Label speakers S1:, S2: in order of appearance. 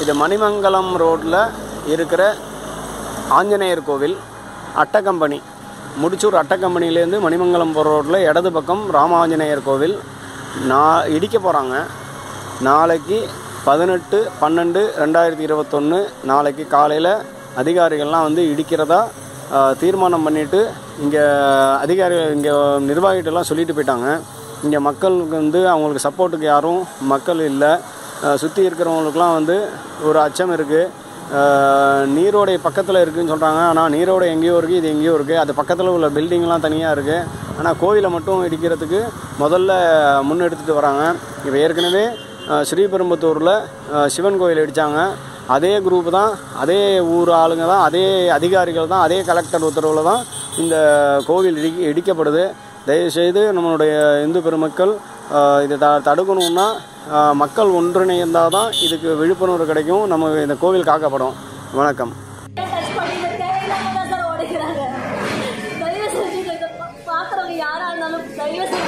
S1: இது மணிமங்கலம் ரோட்டில் இருக்கிற ஆஞ்சநேயர் கோவில் அட்டக்கம்பெனி முடிச்சூர் அட்டக்கம்பெனிலேருந்து மணிமங்கலம் போகிற ரோட்டில் இடது பக்கம் ராமாஞ்சநேயர் கோவில் நான் இடிக்க போகிறாங்க நாளைக்கு பதினெட்டு பன்னெண்டு ரெண்டாயிரத்தி இருபத்தொன்று நாளைக்கு காலையில் அதிகாரிகள்லாம் வந்து இடிக்கிறதா ஆஹ், தீர்மானம் பண்ணிவிட்டு இங்கே அதிகாரிகள் இங்கே நிர்வாகிகிட்டலாம் சொல்லிட்டு போயிட்டாங்க இங்கே மக்களுக்கு வந்து அவங்களுக்கு சப்போர்ட்டுக்கு யாரும் மக்கள் இல்லை சுற்றி இருக்கிறவங்களுக்குலாம் வந்து ஒரு அச்சம் இருக்குது நீரோடை பக்கத்தில் இருக்குதுன்னு சொல்கிறாங்க ஆனால் நீரோடை எங்கேயோ இருக்குது இது எங்கேயோ இருக்குது அது பக்கத்தில் உள்ள பில்டிங்லாம் தனியாக இருக்குது ஆனால் கோவிலை மட்டும் இடிக்கிறதுக்கு முதல்ல முன்னெடுத்துட்டு வராங்க இப்போ ஏற்கனவே அஹ், ஸ்ரீபெரும்புத்தூரில் அஹ், சிவன் கோயில் இடித்தாங்க அதே குரூப் தான் அதே ஊர் ஆளுங்க தான் அதே அதிகாரிகள் தான் அதே கலெக்டர் உத்தரவில் தான் இந்த கோவில் இடி இடிக்கப்படுது தயவுசெய்து நம்மளுடைய இந்து பெருமக்கள் அஹ், இதை த தடுக்கணும்னா அஹ், மக்கள் ஒன்றிணைந்தால் தான் இதுக்கு விழிப்புணர்வு கிடைக்கும் நம்ம இந்த கோவில் காக்கப்படும் வணக்கம்
S2: டச் பண்ணிட்டு தேவையில்லாம தான் சார் உடைக்கிறாங்க தயவு செஞ்சு இதை பா- பாக்குறவங்க யாரா இருந்தாலும் தயவு செஞ்சு